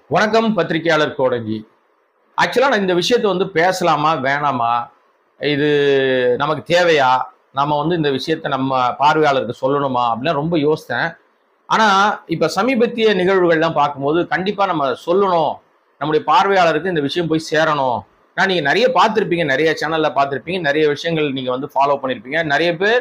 வணக்கம் பத்திரிகையாளர் கோடங்கி ஆக்சுவலாக நான் இந்த விஷயத்தை வந்து பேசலாமா வேணாமா இது நமக்கு தேவையா நம்ம வந்து இந்த விஷயத்தை நம்ம பார்வையாளருக்கு சொல்லணுமா அப்படிலாம் ரொம்ப யோசித்தேன் ஆனால் இப்போ சமீபத்திய நிகழ்வுகள்லாம் பார்க்கும்போது கண்டிப்பாக நம்ம சொல்லணும் நம்முடைய பார்வையாளருக்கு இந்த விஷயம் போய் சேரணும் நான் நீங்கள் நிறைய பார்த்துருப்பீங்க நிறைய சேனலில் பார்த்துருப்பீங்க நிறைய விஷயங்கள் நீங்கள் வந்து ஃபாலோ பண்ணியிருப்பீங்க நிறைய பேர்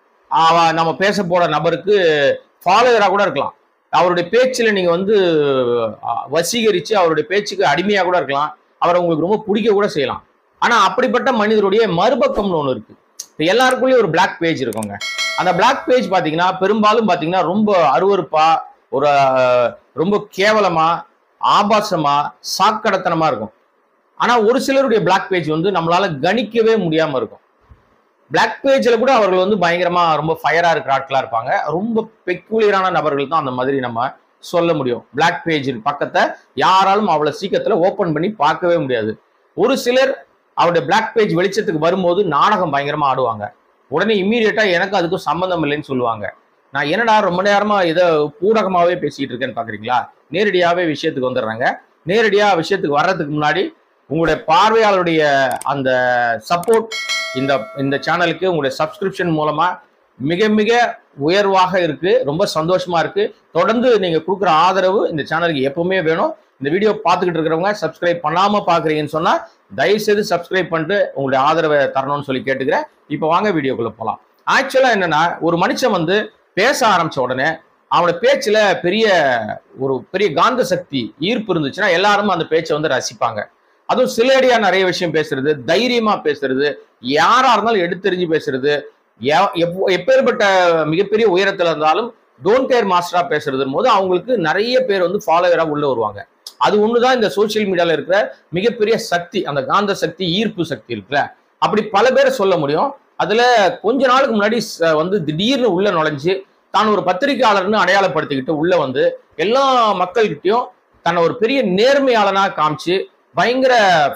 அவ- நம்ம பேச போற நபருக்கு ஃபாலோவராக கூட இருக்கலாம் அவருடைய பேச்சில் நீங்கள் வந்து அஹ், வசீகரித்து அவருடைய பேச்சுக்கு அடிமையாக கூட இருக்கலாம் அவரை உங்களுக்கு ரொம்ப பிடிக்க கூட செய்யலாம் ஆனால் அப்படிப்பட்ட மனிதருடைய மறுபக்கம்னு ஒன்று இருக்கு இப்போ எல்லாருக்குள்ளேயும் ஒரு Black பேஜ் இருக்குங்க அந்த Black பேஜ் பார்த்தீங்கன்னா பெரும்பாலும் பார்த்தீங்கன்னா ரொம்ப அருவருப்பா ஒரு அஹ், ரொம்ப கேவலமா ஆபாசமா சாக்கடத்தனமா இருக்கும் ஆனால் ஒரு சிலருடைய Black பேஜ் வந்து நம்மளால கணிக்கவே முடியாம இருக்கும் Black பேஜில் கூட அவர்கள் வந்து பயங்கரமா ரொம்ப ஃபயரா இருக்கிற ஆட்களா இருப்பாங்க ரொம்ப பெக்குலியரான நபர்கள் தான் அந்த மாதிரி நம்ம சொல்ல முடியும் Black பேஜ் பக்கத்தை யாராலும் அவ்வளவு சீக்கிரத்துல ஓபன் பண்ணி பார்க்கவே முடியாது ஒரு சிலர் அவருடைய Black பேஜ் வெளிச்சத்துக்கு வரும்போது நாடகம் பயங்கரமா ஆடுவாங்க உடனே இம்மீடியட்டா எனக்கு அதுக்கும் சம்மந்தம் இல்லைன்னு சொல்லுவாங்க நான் என்னடா ரொம்ப நேரமா இதை பூடகமாவே பேசிட்டு இருக்கேன்னு பாக்குறீங்களா நேரடியாவே விஷயத்துக்கு வந்துடுறாங்க நேரடியா விஷயத்துக்கு வர்றதுக்கு முன்னாடி உங்களுடைய பார்வையாளருடைய அந்த சப்போர்ட் இந்த இந்த சேனலுக்கு உங்களுடைய சப்ஸ்கிரிப்ஷன் மூலமா மிக மிக உயர்வாக இருக்கு ரொம்ப சந்தோஷமா இருக்கு தொடர்ந்து நீங்க கொடுக்குற ஆதரவு இந்த சேனலுக்கு எப்பவுமே வேணும் இந்த வீடியோ பார்த்துக்கிட்டு இருக்கிறவங்க சப்ஸ்கிரைப் பண்ணாம பாக்குறீங்கன்னு சொன்னா தயவு செய்து சப்ஸ்கிரைப் பண்ணிட்டு உங்களுடைய ஆதரவை தரணும்னு சொல்லி கேட்டுக்கிறேன் இப்போ வாங்க வீடியோக்குள்ள போலாம் ஆக்சுவலா என்னன்னா ஒரு மனுஷன் வந்து பேச ஆரம்பிச்ச உடனே அவனோட பேச்சுல பெரிய ஒரு பெரிய காந்த சக்தி ஈர்ப்பு இருந்துச்சுன்னா எல்லாரும் அந்த பேச்சை வந்து ரசிப்பாங்க அதுவும் சிலேடியா நிறைய விஷயம் பேசுறது தைரியமா பேசுறது யாரா இருந்தாலும் எடுத்தெறிஞ்சு பேசுறது எ- எப்ப- எப்பேற்பட்ட மிகப்பெரிய உயரத்துல இருந்தாலும் டோன்ட் கேர் மாஸ்டரா பேசுறது போது அவங்களுக்கு நிறைய பேர் வந்து ஃபாலோவரா உள்ள வருவாங்க அது ஒண்ணுதான் இந்த சோஷியல் மீடியால இருக்கிற மிகப்பெரிய சக்தி அந்த காந்த சக்தி ஈர்ப்பு சக்தி இருக்குல்ல அப்படி பல பேரை சொல்ல முடியும் அதுல கொஞ்ச நாளுக்கு முன்னாடி ச- வந்து திடீர்னு உள்ள நுழைஞ்சு தான் ஒரு பத்திரிகையாளர்னு அடையாளப்படுத்திக்கிட்டு உள்ள வந்து எல்லா மக்கள்கிட்டயும் தன்னை ஒரு பெரிய நேர்மையாளனா காமிச்சு பயங்கர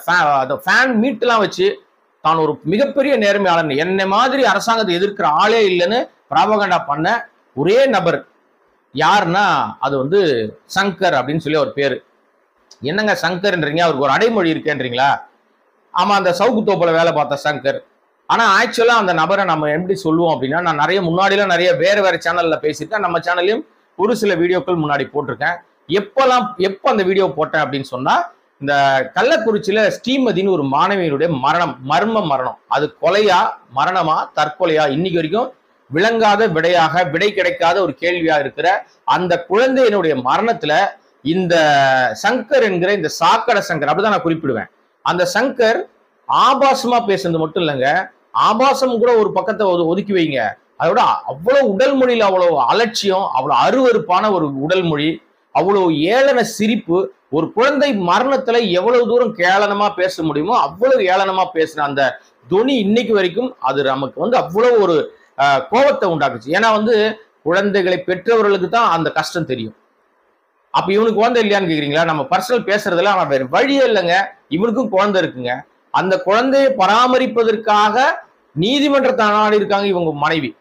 ஃபேன் மீட்லாம் வச்சு தான் ஒரு மிகப்பெரிய நேர்மையாளன் என்னை மாதிரி அரசாங்கத்தை எதிர்க்கிற ஆளே இல்லைன்னு பிராபகண்டா பண்ண ஒரே நபர் யாருன்னா அது வந்து சங்கர் அப்படின்னு சொல்லி ஒரு பேரு என்னங்க சங்கர்ன்றீங்க அவருக்கு ஒரு அடைமொழி இருக்கேன்றீங்களா ஆமா அந்த சவுக்கு தோப்புல வேலை பார்த்த சங்கர் ஆனா ஆக்சுவலா அந்த நபரை நம்ம எப்படி சொல்லுவோம் அப்படின்னா நான் நிறைய முன்னாடிலாம் நிறைய வேற வேற சேனல்ல பேசியிருக்கேன் நம்ம சேனல்லையும் ஒரு சில வீடியோக்கள் முன்னாடி போட்டிருக்கேன் எப்பெல்லாம் எப்போ அந்த வீடியோ போட்டேன் அப்படின்னு சொன்னா இந்த கள்ளக்குறிச்சியில ஸ்ரீமதின்னு ஒரு மாணவியினுடைய மரணம் மர்ம மரணம் அது கொலையா மரணமா தற்கொலையா இன்னைக்கு வரைக்கும் விளங்காத விடையாக விடை கிடைக்காத ஒரு கேள்வியா இருக்கிற அந்த குழந்தையினுடைய மரணத்துல இந்த சங்கர் என்கிற இந்த சாக்கடை சங்கர் அப்படிதான் நான் குறிப்பிடுவேன் அந்த சங்கர் ஆபாசமா பேசுனது மட்டும் இல்லைங்க ஆபாசம் கூட ஒரு பக்கத்தை ஒது- ஒதுக்கி வைங்க அதோட அவ்வளவு உடல் மொழியில அவ்வளவு அலட்சியம் அவ்வளவு அருவருப்பான ஒரு உடல் மொழி அவ்வளவு ஏளன சிரிப்பு ஒரு குழந்தை மரணத்துல எவ்வளவு தூரம் கேளனமா பேச முடியுமோ அவ்வளவு ஏளனமா பேசின அந்த துணி இன்னைக்கு வரைக்கும் அது நமக்கு வந்து அவ்வளவு ஒரு அஹ், கோபத்தை உண்டாக்குச்சு ஏன்னா வந்து குழந்தைகளை பெற்றவர்களுக்கு தான் அந்த கஷ்டம் தெரியும் அப்ப இவனுக்கு குழந்தை இல்லையான்னு கேக்குறீங்களா நம்ம பர்சனல் பேசுறதுல அவன் வேற வழியே இல்லைங்க இவனுக்கும் குழந்தை இருக்குங்க அந்த குழந்தையை பராமரிப்பதற்காக நீதிமன்றத்தை நாடி இருக்காங்க இவங்க மனைவி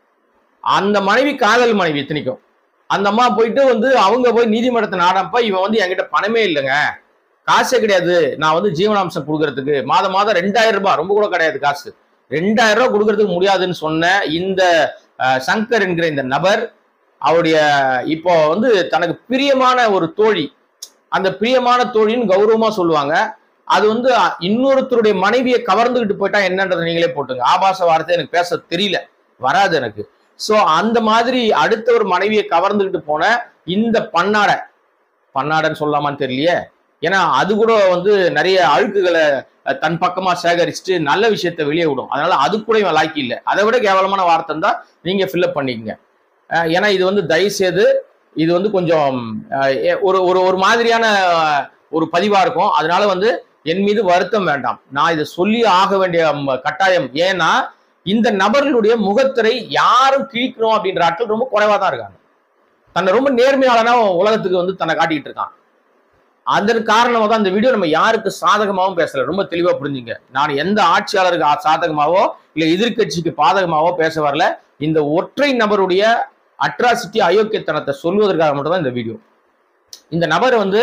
அந்த மனைவி காதல் மனைவி இத்தனைக்கும் அந்த அம்மா போயிட்டு வந்து அவங்க போய் நீதிமன்றத்தை நாடப்ப இவன் வந்து என்கிட்ட பணமே இல்லைங்க காசே கிடையாது நான் வந்து ஜீவனாம்சம் கொடுக்கறதுக்கு மாதம் மாதம் ரெண்டாயிரம் ரூபாய் ரொம்ப கூட கிடையாது காசு ரெண்டாயிரம் ரூபாய் கொடுக்கறதுக்கு முடியாதுன்னு சொன்ன இந்த அஹ், சங்கர் என்கிற இந்த நபர் அவருடைய இப்போ வந்து தனக்கு பிரியமான ஒரு தோழி அந்த பிரியமான தோழின்னு கௌரவமா சொல்லுவாங்க அது வந்து அ- இன்னொருத்தருடைய மனைவியை கவர்ந்துகிட்டு போயிட்டா என்னன்றதை நீங்களே போட்டுங்க ஆபாச வார்த்தை எனக்கு பேச தெரியல வராது எனக்கு சோ அந்த மாதிரி அடுத்த ஒரு மனைவியை கவர்ந்துகிட்டு போன இந்த பன்னாடை பன்னாடைன்னு சொல்லலாமான்னு தெரியலையே ஏன்னா அது கூட வந்து நிறைய அழுக்குகளை அஹ், தன் பக்கமா சேகரிச்சுட்டு நல்ல விஷயத்தை வெளியே விடும் அதனால அது கூட இவன் லாக்கி இல்லை அதை விட கேவலமான வார்த்தை தான் நீங்க ஃபில்அப் பண்ணிக்கங்க அஹ், ஏன்னா இது வந்து தயவு செய்து இது வந்து கொஞ்சம் அஹ், எ- ஒரு ஒரு ஒரு மாதிரியான அஹ், ஒரு பதிவா இருக்கும் அதனால வந்து என் மீது வருத்தம் வேண்டாம் நான் இதை சொல்லி ஆக வேண்டிய ம், கட்டாயம் ஏன்னா இந்த நபர்களுடைய முகத்திரை யாரும் கிழிக்கணும் அப்படின்ற ஆட்கள் ரொம்ப குறைவா தான் இருக்காங்க தன்னை ரொம்ப நேர்மையாளனா உலகத்துக்கு வந்து தன்னை காட்டிக்கிட்டு இருக்கான் அதன் காரணமாக தான் இந்த வீடியோ நம்ம யாருக்கு சாதகமாகவும் பேசல ரொம்ப தெளிவா புரிஞ்சுங்க நான் எந்த ஆட்சியாளருக்கு ஆ- சாதகமாவோ இல்ல எதிர்க்கட்சிக்கு பாதகமாவோ பேச வரல இந்த ஒற்றை நபருடைய அட்ராசிட்டி அயோக்கியத்தனத்தை சொல்வதற்காக மட்டும்தான் இந்த வீடியோ இந்த நபர் வந்து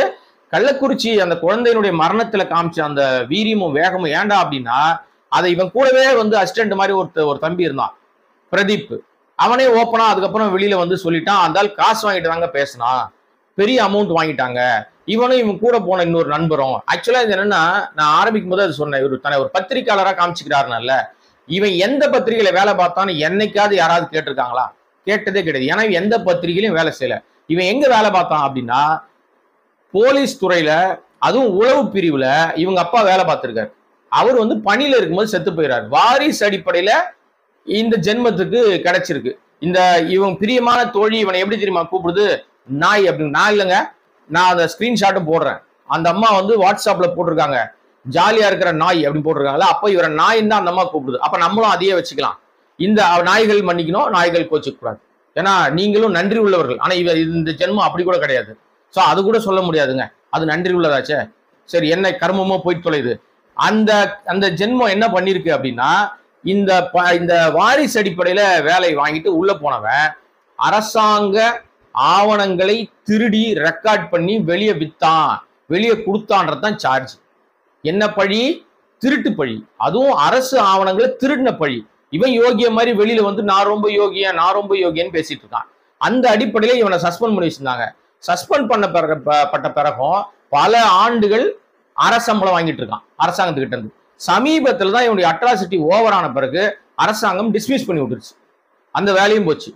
கள்ளக்குறிச்சி அந்த குழந்தையினுடைய மரணத்துல காமிச்ச அந்த வீரியமும் வேகமும் ஏன்டா அப்படின்னா அதை இவன் கூடவே வந்து அசிஸ்டன்ட் மாதிரி ஒரு ஒரு தம்பி இருந்தான் பிரதீப் அவனே ஓப்பனா அதுக்கப்புறம் வெளியில வந்து சொல்லிட்டான் அந்த ஆள் காசு வாங்கிட்டு தாங்க பேசினான் பெரிய அமௌண்ட் வாங்கிட்டாங்க இவனும் இவன் கூட போன இன்னொரு நண்பரும் ஆக்சுவலா இது என்னன்னா நான் ஆரம்பிக்கும் போது அது சொன்னேன் இவர் தன்னை ஒரு பத்திரிக்கையாளரா காமிச்சுக்கிறாருனால இவன் எந்த பத்திரிகையில வேலை பார்த்தான்னு என்னைக்காவது யாராவது கேட்டிருக்காங்களா கேட்டதே கிடையாது ஏன்னா இவன் எந்த பத்திரிகையிலும் வேலை செய்யல இவன் எங்க வேலை பார்த்தான் அப்படின்னா போலீஸ் துறையில அதுவும் உளவு பிரிவுல இவங்க அப்பா வேலை பார்த்திருக்காரு அவர் வந்து பணியில இருக்கும்போது செத்து போயிறாரு வாரிசு அடிப்படையில இந்த ஜென்மத்துக்கு கிடைச்சிருக்கு இந்த இவன் பிரியமான தோழி இவனை எப்படி தெரியுமா கூப்பிடுது நாய் அப்படின்னு நான் இல்லைங்க நான் அந்த ஸ்கிரீன்ஷாட்டும் போடுறேன் அந்த அம்மா வந்து வாட்ஸ்அப்ல போட்டிருக்காங்க ஜாலியா இருக்கிற நாய் அப்படின்னு போட்டிருக்காங்கல்ல அப்ப இவரை நாயின்னு தான் அந்த அம்மா கூப்பிடுது அப்ப நம்மளும் அதையே வச்சுக்கலாம் இந்த நாய்கள் மன்னிக்கணும் நாய்கள் கோச்சிக்க கூடாது ஏன்னா நீங்களும் நன்றி உள்ளவர்கள் ஆனா இவர் இந்த ஜென்மம் அப்படி கூட கிடையாது சோ அது கூட சொல்ல முடியாதுங்க அது நன்றி உள்ளதாச்சே சரி என்ன கர்மமோ போய் தொலைது அந்த அந்த ஜென்மம் என்ன பண்ணிருக்கு அப்படின்னா இந்த ப- இந்த வாரிசு அடிப்படையில வேலை வாங்கிட்டு உள்ள போனவன் அரசாங்க ஆவணங்களை திருடி ரெக்கார்ட் பண்ணி வெளியே வித்தான் வெளியே கொடுத்தான்றதுதான் சார்ஜ் என்ன பழி திருட்டு பழி அதுவும் அரசு ஆவணங்களை திருடின பழி இவன் யோகிய மாதிரி வெளியில வந்து நான் ரொம்ப யோகியா நான் ரொம்ப யோகியன்னு பேசிட்டு இருக்கான் அந்த அடிப்படையில இவனை சஸ்பெண்ட் பண்ணி வச்சிருந்தாங்க சஸ்பெண்ட் பண்ண பிறகு ப- பட்ட பிறகும் பல ஆண்டுகள் அரசம்பளம் வாங்கிட்டு இருக்கான் அரசாங்கத்துக்கிட்ட இருந்து சமீபத்தில் தான் இவனுடைய அட்ராசிட்டி ஓவர் ஆன பிறகு அரசாங்கம் டிஸ்மிஸ் பண்ணி விட்டுருச்சு அந்த வேலையும் போச்சு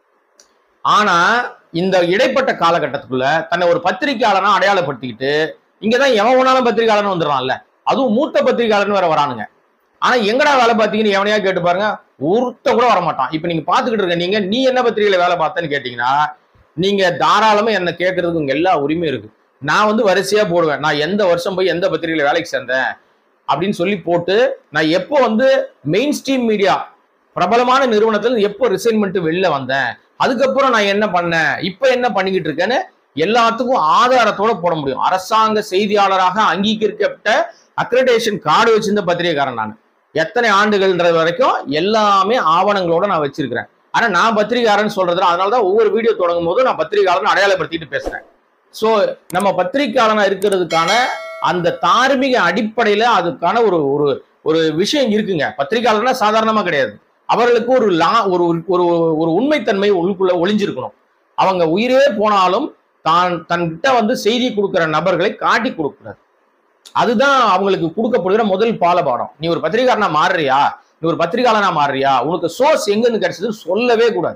ஆனா இந்த இடைப்பட்ட காலகட்டத்துக்குள்ள தன்னை ஒரு பத்திரிக்கையாளனா அடையாளப்படுத்திக்கிட்டு இங்கதான் எவன் வேணாலும் பத்திரிக்கையாளன் வந்துடுறான்ல அதுவும் மூத்த பத்திரிக்கையாளர்னு வேற வரானுங்க ஆனா எங்கடா வேலை பார்த்தீங்கன்னு எவனையா கேட்டு பாருங்க ஒருத்தன் கூட வரமாட்டான் இப்ப நீங்க பாத்துக்கிட்டு இருக்க நீங்க நீ என்ன பத்திரிகையில வேலை பார்த்தேன்னு கேட்டீங்கன்னா நீங்க தாராளமா என்ன கேட்கறதுக்கு உங்க எல்லா உரிமையும் இருக்கு நான் வந்து வரிசையா போடுவேன் நான் எந்த வருஷம் போய் எந்த பத்திரிகையில வேலைக்கு சேர்ந்தேன் அப்படின்னு சொல்லி போட்டு நான் எப்போ வந்து மெயின் ஸ்ட்ரீம் மீடியா பிரபலமான நிறுவனத்துல இருந்து எப்போ ரிசைன் பண்ணிட்டு வெளில வந்தேன் அதுக்கப்புறம் நான் என்ன பண்ணேன் இப்போ என்ன பண்ணிக்கிட்டு இருக்கேன்னு எல்லாத்துக்கும் ஆதாரத்தோட போட முடியும் அரசாங்க செய்தியாளராக அங்கீகரிக்கப்பட்ட அக்ரெடேஷன் கார்டு வச்சிருந்த பத்திரிகைக்காரன் நான் எத்தனை ஆண்டுகள்ன்றது வரைக்கும் எல்லாமே ஆவணங்களோட நான் வச்சிருக்கிறேன் ஆனா நான் பத்திரிகையாளர்னு சொல்றது அதனாலதான் ஒவ்வொரு வீடியோ தொடங்கும் போதும் நான் பத்திரிகையாளர்னு அடையாளப்படுத்திட்டு பேசுறேன் சோ நம்ம பத்திரிகையாளனா இருக்கிறதுக்கான அந்த தார்மீக அடிப்படையில அதுக்கான ஒரு ஒரு ஒரு விஷயம் இருக்குங்க பத்திரிகையாளர்னா சாதாரணமா கிடையாது அவர்களுக்கு ஒரு லா ஒரு ஒரு ஒரு உண்மைத்தன்மை உள்ளுக்குள்ள ஒளிஞ்சிருக்கணும் அவங்க உயிரே போனாலும் தான் தன்கிட்ட வந்து செய்தி கொடுக்கிற நபர்களை காட்டி கொடுக்கூடாது அதுதான் அவங்களுக்கு கொடுக்கப்படுகிற முதல் பாலபாடம் நீ ஒரு பத்திரிகாரனா மாறுறியா நீ ஒரு பத்திரிகையாளனா மாறுறியா உனக்கு சோர்ஸ் எங்க இருந்து கிடைச்சதுன்னு சொல்லவே கூடாது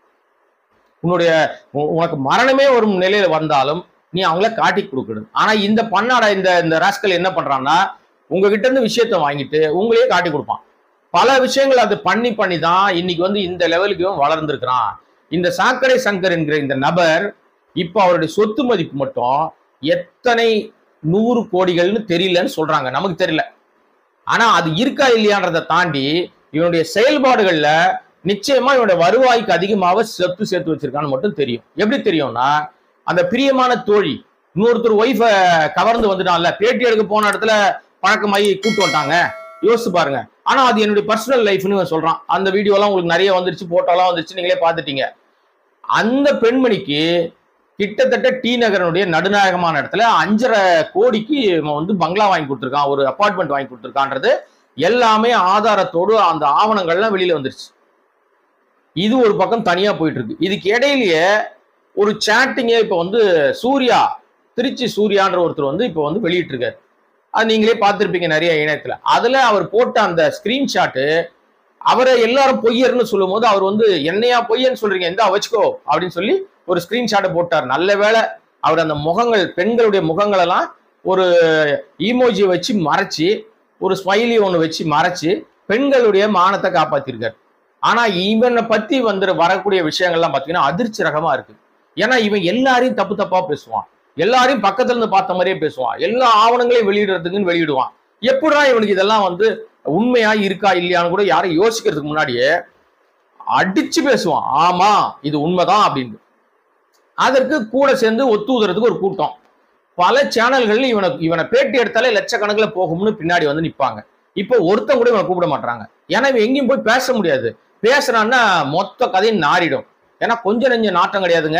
உன்னுடைய உ- உனக்கு மரணமே ஒரு நிலையில வந்தாலும் நீ அவங்கள காட்டி கொடுக்கணும் ஆனா இந்த பண்ணாட இந்த இந்த ராஸ்கல் என்ன பண்றான்னா உங்ககிட்ட இருந்து விஷயத்த வாங்கிட்டு உங்களையே காட்டி கொடுப்பான் பல விஷயங்கள் அது பண்ணி பண்ணி தான் இன்னைக்கு வந்து இந்த லெவலுக்கு இவன் வளர்ந்துருக்கிறான் இந்த சாக்கடை சங்கர் என்கிற இந்த நபர் இப்போ அவருடைய சொத்து மதிப்பு மட்டும் எத்தனை நூறு கோடிகள்னு தெரியலன்னு சொல்றாங்க நமக்கு தெரியல ஆனா அது இருக்கா இல்லையான்றதை தாண்டி இவனுடைய செயல்பாடுகள்ல நிச்சயமா இவனுடைய வருவாய்க்கு அதிகமாக சொத்து சேர்த்து வச்சிருக்கான்னு மட்டும் தெரியும் எப்படி தெரியும்னா அந்த பிரியமான தோழி இன்னொருத்தர் ஒய்ஃப கவர்ந்து வந்துட்டான்ல பேட்டி எடுக்க போன இடத்துல பழக்கமாகி கூட்டு வந்துட்டாங்க யோசிச்சு பாருங்க ஆனா அது என்னுடைய பர்சனல் லைஃப்னு இவன் சொல்றான் அந்த வீடியோலாம் உங்களுக்கு நிறைய வந்துருச்சு போட்டோலாம் வந்துருச்சு நீங்களே பார்த்துட்டீங்க அந்த பெண்மணிக்கு கிட்டத்தட்ட டி நகரனுடைய நடுநாயகமான இடத்துல அஞ்சரை கோடிக்கு இவன் வந்து பங்களா வாங்கி கொடுத்துருக்கான் ஒரு அபார்ட்மெண்ட் வாங்கி கொடுத்துருக்கான்றது எல்லாமே ஆதாரத்தோடு அந்த ஆவணங்கள்லாம் வெளியில வந்துருச்சு இது ஒரு பக்கம் தனியா போயிட்டு இருக்கு இதுக்கு இடையிலேயே ஒரு சேட்டிங்கே இப்போ வந்து சூர்யா திருச்சி சூர்யான்ற ஒருத்தர் வந்து இப்போ வந்து வெளியிட்டிருக்காரு அது நீங்களே பார்த்துருப்பீங்க நிறைய இணையத்துல அதுல அவர் போட்ட அந்த ஸ்கிரீன்ஷாட்டு அவரை எல்லாரும் பொய்யர்னு சொல்லும் போது அவர் வந்து என்னையா பொய்யன்னு சொல்றீங்க எந்த வச்சுக்கோ அப்படின்னு சொல்லி ஒரு ஸ்கிரீன்ஷாட்டை போட்டார் நல்ல வேளை அவர் அந்த முகங்கள் பெண்களுடைய முகங்கள் எல்லாம் ஒரு ஈமோஜி வச்சு மறைச்சு ஒரு ஸ்மைலி ஒன்று வச்சு மறைச்சு பெண்களுடைய மானத்தை காப்பாத்திருக்காரு ஆனா இவனை பத்தி வந்து வரக்கூடிய விஷயங்கள்லாம் பாத்தீங்கன்னா அதிர்ச்சி ரகமா இருக்கு ஏன்னா இவன் எல்லாரையும் தப்பு தப்பா பேசுவான் எல்லாரையும் பக்கத்துல இருந்து பார்த்த மாதிரியே பேசுவான் எல்லா ஆவணங்களையும் வெளியிடுறதுக்குன்னு வெளியிடுவான் எப்படிடா இவனுக்கு இதெல்லாம் வந்து உண்மையா இருக்கா இல்லையான்னு கூட யாரும் யோசிக்கிறதுக்கு முன்னாடியே அடிச்சு பேசுவான் ஆமா இது உண்மைதான் அப்படின்னு அதற்கு கூட சேர்ந்து ஒத்து ஊதுறதுக்கு ஒரு கூட்டம் பல சேனல்கள் இவனை இவனை பேட்டி எடுத்தாலே லட்சக்கணக்கில் போகும்னு பின்னாடி வந்து நிப்பாங்க இப்போ ஒருத்தன் கூட இவனை கூப்பிட மாட்டாங்க ஏன்னா இவன் எங்கேயும் போய் பேச முடியாது பேசுறான்னா மொத்த கதையும் நாறிடும் ஏன்னா கொஞ்சம் நெஞ்ச நாட்டம் கிடையாதுங்க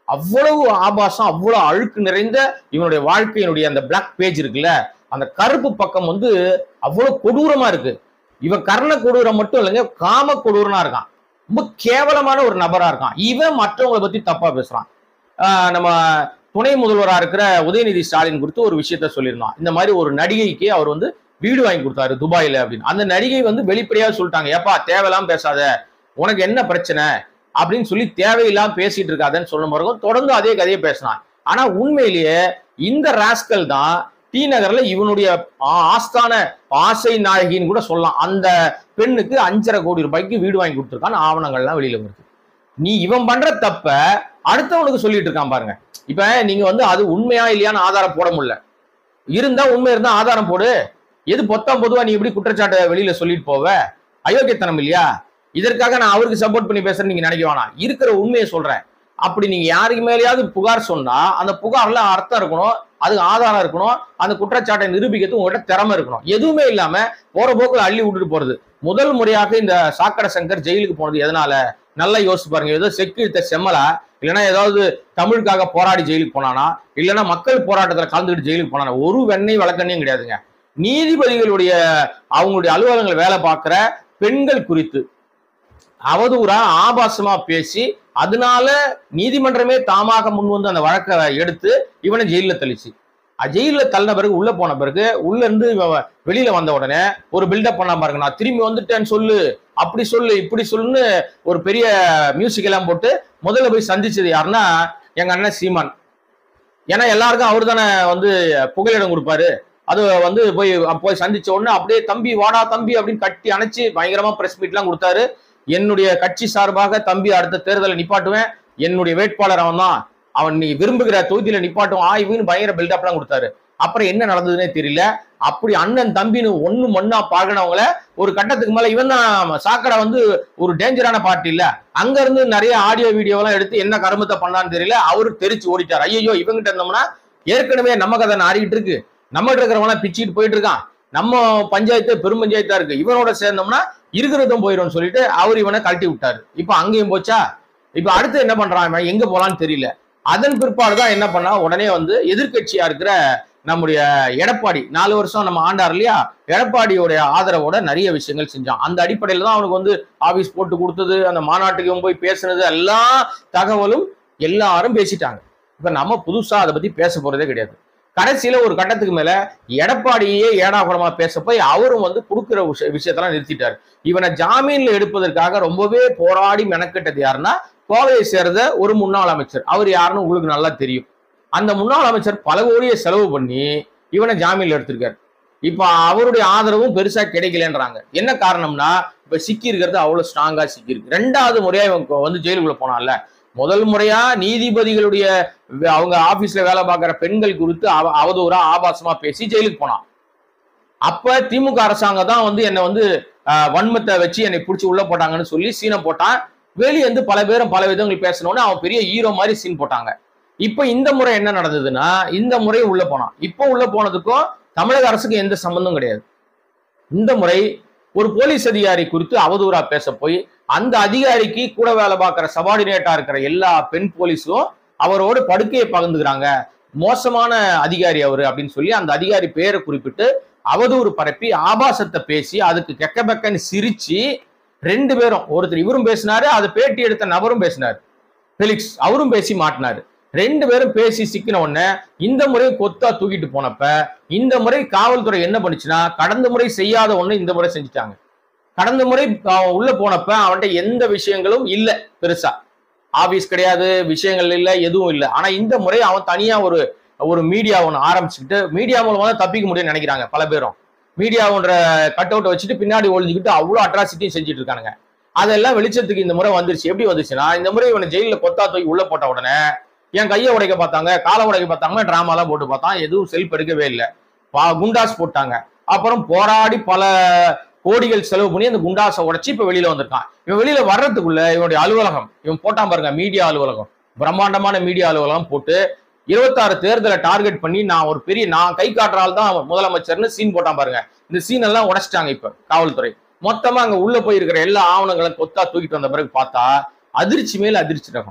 அவ்வளவு ஆபாசம் அவ்வளவு அழுக்கு நிறைந்த இவனுடைய வாழ்க்கையினுடைய அந்த பிளாக் பேஜ் இருக்குல்ல அந்த கருப்பு பக்கம் வந்து அவ்வளவு கொடூரமா இருக்கு இவன் கர்ண கொடூரம் மட்டும் இல்லைங்க காம கொடூரனா இருக்கான் ரொம்ப கேவலமான ஒரு நபரா இருக்கான் இவன் மற்றவங்களை பத்தி தப்பா பேசுறான் ஆஹ் நம்ம துணை முதல்வரா இருக்கிற உதயநிதி ஸ்டாலின் குறித்து ஒரு விஷயத்த சொல்லியிருந்தான் இந்த மாதிரி ஒரு நடிகைக்கு அவர் வந்து வீடு வாங்கி கொடுத்தாரு துபாயில அப்படின்னு அந்த நடிகை வந்து வெளிப்படையா சொல்லிட்டாங்க ஏப்பா தேவையில்லாம பேசாத உனக்கு என்ன பிரச்சனை அப்படின்னு சொல்லி தேவையில்லாம பேசிட்டு இருக்காதன்னு சொல்லும் பிறகு தொடர்ந்து அதே கதையை பேசினான் ஆனா உண்மையிலேயே இந்த ராஸ்கல் தான் டி நகர்ல இவனுடைய ஆ- ஆஸ்தான ஆசை நாயகின்னு கூட சொல்லலாம் அந்த பெண்ணுக்கு அஞ்சரை கோடி ரூபாய்க்கு வீடு வாங்கி கொடுத்துருக்கான்னு ஆவணங்கள்லாம் வெளியில வருது நீ இவன் பண்ற தப்ப அடுத்தவனுக்கு சொல்லிட்டு இருக்கான் பாருங்க இப்ப நீங்க வந்து அது உண்மையா இல்லையான்னு ஆதாரம் போட முடியல இருந்தா உண்மை இருந்தா ஆதாரம் போடு எது பொத்தாம் பொதுவா நீ எப்படி குற்றச்சாட்டை வெளியில சொல்லிட்டு போவ அயோக்கியத்தனம் இல்லையா இதற்காக நான் அவருக்கு சப்போர்ட் பண்ணி பேசுறேன்னு நீங்க நினைக்க வேணாம் இருக்கிற உண்மையை சொல்றேன் அப்படி நீங்க யாருக்கு மேலேயாவது புகார் சொன்னா அந்த புகார்ல அர்த்தம் இருக்கணும் அதுக்கு ஆதாரம் இருக்கணும் அந்த குற்றச்சாட்டை நிரூபிக்கிறதுக்கு உங்கள்கிட்ட திறமை இருக்கணும் எதுவுமே இல்லாம போற போக்குல அள்ளி விட்டுட்டு போறது முதல் முறையாக இந்த சாக்கடை சங்கர் ஜெயிலுக்கு போனது எதனால நல்லா யோசிச்சு பாருங்க ஏதோ செக்கு இழுத்த செம்மலா இல்லைன்னா ஏதாவது தமிழுக்காக போராடி ஜெயிலுக்கு போனானா இல்லைன்னா மக்கள் போராட்டத்துல கலந்துக்கிட்டு ஜெயிலுக்கு போனானா ஒரு வெண்ணெய் வழக்கண்ணையும் கிடையாதுங்க நீதிபதிகளுடைய அவங்களுடைய அலுவலகங்கள் வேலை பார்க்கிற பெண்கள் குறித்து அவதூறா ஆபாசமா பேசி அதனால நீதிமன்றமே தாமாக முன் வந்து அந்த வழக்கை எடுத்து இவனை ஜெயில தள்ளிச்சு அஹ் ஜெயில்ல தள்ளின பிறகு உள்ள போன பிறகு உள்ள இருந்து இவன் வெளியில வந்த உடனே ஒரு பில்டப் பண்ண பாருங்க நான் திரும்பி வந்துட்டேன்னு சொல்லு அப்படி சொல்லு இப்படி சொல்லுன்னு ஒரு பெரிய மியூசிக் எல்லாம் போட்டு முதல்ல போய் சந்திச்சது யாருன்னா எங்க அண்ணன் சீமான் ஏன்னா எல்லாருக்கும் அவர் தானே வந்து புகலிடம் கொடுப்பாரு அது வந்து போய் போய் சந்திச்ச உடனே அப்படியே தம்பி வாடா தம்பி அப்படின்னு கட்டி அணைச்சு பயங்கரமா பிரஸ் மீட்லாம் கொடுத்தாரு என்னுடைய கட்சி சார்பாக தம்பி அடுத்த தேர்தலை நிப்பாட்டுவேன் என்னுடைய வேட்பாளர் அவன் தான் அவன் நீ விரும்புகிற தொகுதியில நிப்பாட்டும் ஆய்வுன்னு பயங்கர பில்டப்லாம் கொடுத்தாரு அப்புறம் என்ன நடந்ததுன்னே தெரியல அப்படி அண்ணன் தம்பின்னு ஒண்ணு மண்ணா பார்க்கணவங்கள ஒரு கட்டத்துக்கு மேல இவன் தான் சாக்கடை வந்து ஒரு டேஞ்சரான பார்ட்டி இல்ல அங்க இருந்து நிறைய ஆடியோ வீடியோ எல்லாம் எடுத்து என்ன கருமத்தை பண்ணான்னு தெரியல அவரு தெரிச்சு ஓடிட்டார் ஐயோ இவங்கிட்ட இருந்தோம்னா ஏற்கனவே நம்ம கதை ஆடிக்கிட்டு இருக்கு நம்மகிட்ட இருக்கிறவங்க பிச்சுக்கிட்டு போயிட்டு இருக்கான் நம்ம பஞ்சாயத்து பெரும் பஞ்சாயத்தா இருக்கு இவனோட சேர்ந்தோம்னா இருக்கிறதும் போயிடும்னு சொல்லிட்டு அவர் இவனை கழட்டி விட்டாரு இப்ப அங்கேயும் போச்சா இப்ப அடுத்து என்ன பண்றான் இவன் எங்க போலான்னு தெரியல அதன் பிற்பாடு தான் என்ன பண்ணா உடனே வந்து எதிர்க்கட்சியா இருக்கிற நம்முடைய எடப்பாடி நாலு வருஷம் நம்ம ஆண்டார் இல்லையா எடப்பாடியோட ஆதரவோட நிறைய விஷயங்கள் செஞ்சான் அந்த அடிப்படையில தான் அவனுக்கு வந்து ஆபீஸ் போட்டு கொடுத்தது அந்த மாநாட்டுக்கு போய் பேசுனது எல்லா தகவலும் எல்லாரும் பேசிட்டாங்க இப்ப நம்ம புதுசா அதை பத்தி பேச போறதே கிடையாது கடைசியில ஒரு கட்டத்துக்கு மேல எடப்பாடியே ஏடாகுடமா பேச போய் அவரும் வந்து கொடுக்குற விஷய விஷயத்தெல்லாம் நிறுத்திட்டாரு இவனை ஜாமீன்ல எடுப்பதற்காக ரொம்பவே போராடி மெனக்கெட்டது யாருன்னா கோவையை சேர்ந்த ஒரு முன்னாள் அமைச்சர் அவர் யாருன்னு உங்களுக்கு நல்லா தெரியும் அந்த முன்னாள் அமைச்சர் பல கோடியை செலவு பண்ணி இவனை ஜாமீன்ல எடுத்திருக்காரு இப்ப அவருடைய ஆதரவும் பெருசா கிடைக்கலன்றாங்க என்ன காரணம்னா இப்ப சிக்கி இருக்கிறது அவ்வளவு ஸ்ட்ராங்கா சிக்கி இருக்கு ரெண்டாவது முறையா இவன் கொ- வந்து ஜெயிலுக்குள்ள போனான்ல முதல் முறையா நீதிபதிகளுடைய வே- அவங்க ஆபீஸ்ல வேலை பார்க்குற பெண்கள் குறித்து அவ- அவதூறா ஆபாசமா பேசி ஜெயிலுக்கு போனான் அப்ப திமுக அரசாங்கம் தான் வந்து என்னை வந்து ஆஹ், வன்மத்தை வச்சு என்னை பிடிச்சி உள்ள போட்டாங்கன்னு சொல்லி சீனை போட்டான் வெளியே வந்து பல பேரும் பல விதங்கள் பேசணும்னு அவன் பெரிய ஹீரோ மாதிரி சீன் போட்டாங்க இப்ப இந்த முறை என்ன நடந்ததுன்னா இந்த முறை உள்ள போனான் இப்போ உள்ள போனதுக்கும் தமிழக அரசுக்கு எந்த சம்பந்தம் கிடையாது இந்த முறை ஒரு போலீஸ் அதிகாரி குறித்து அவதூறா பேச போய் அந்த அதிகாரிக்கு கூட வேலை பார்க்கிற சபார்டினேட்டா இருக்கிற எல்லா பெண் போலீஸும் அவரோடு படுக்கையை பகிர்ந்துக்கிறாங்க மோசமான அதிகாரி அவரு அப்படின்னு சொல்லி அந்த அதிகாரி பேரை குறிப்பிட்டு அவதூறு பரப்பி ஆபாசத்தை பேசி அதுக்கு கெக்க பெக்கன்னு சிரிச்சு ரெண்டு பேரும் ஒருத்தர் இவரும் பேசினாரு அதை பேட்டி எடுத்த நபரும் பேசினாரு ஃபெலிக்ஸ் அவரும் பேசி மாட்டினாரு ரெண்டு பேரும் பேசி சிக்கின உடனே இந்த முறை கொத்தா தூக்கிட்டு போனப்ப இந்த முறை காவல்துறை என்ன பண்ணுச்சுன்னா கடந்த முறை செய்யாத ஒண்ணு இந்த முறை செஞ்சுட்டாங்க கடந்த முறை அவன் உள்ள போனப்ப அவன்கிட்ட எந்த விஷயங்களும் இல்ல பெருசா ஆபீஸ் கிடையாது விஷயங்கள் இல்ல எதுவும் இல்ல ஆனா இந்த முறை அவன் தனியா ஒரு ஒரு மீடியா ஒன்று ஆரம்பிச்சுக்கிட்டு மீடியா மூலமா தான் தப்பிக்க முடியும்னு நினைக்கிறாங்க பல பேரும் மீடியாவுன்ற கட் அவுட்டை வச்சுட்டு பின்னாடி ஒழிஞ்சுக்கிட்டு அவ்வளோ அட்ராசிட்டியும் செஞ்சுட்டு இருக்கானுங்க அதெல்லாம் வெளிச்சத்துக்கு இந்த முறை வந்துருச்சு எப்படி வந்துச்சுன்னா இந்த முறை இவனை ஜெயிலில் கொத்தா தூக்கி உள்ள போட்ட உடனே என் கையை உடைக்க பார்த்தாங்க காலை உடைக்க பார்த்தாங்க டிராமாலாம் போட்டு பார்த்தான் எதுவும் செல்ஃப் எடுக்கவே இல்லை குண்டாஸ் போட்டாங்க அப்புறம் போராடி பல கோடிகள் செலவு பண்ணி அந்த குண்டாஸை உடைச்சு இப்ப வெளியில வந்திருக்கான் இவன் வெளியில வர்றதுக்குள்ள இவனுடைய அலுவலகம் இவன் போட்டான் பாருங்க மீடியா அலுவலகம் பிரம்மாண்டமான மீடியா அலுவலகம் போட்டு இருபத்தாறு தேர்தலை டார்கெட் பண்ணி நான் ஒரு பெரிய நான் கை காட்டுறால் தான் முதலமைச்சர்னு சீன் போட்டான் பாருங்க இந்த சீன் எல்லாம் உடைச்சிட்டாங்க இப்ப காவல்துறை மொத்தமா அங்க உள்ள போய் இருக்கிற எல்லா ஆவணங்களும் கொத்தா தூக்கிட்டு வந்த பிறகு பார்த்தா அதிர்ச்சி மேல அதிர்ச்சி ரகம்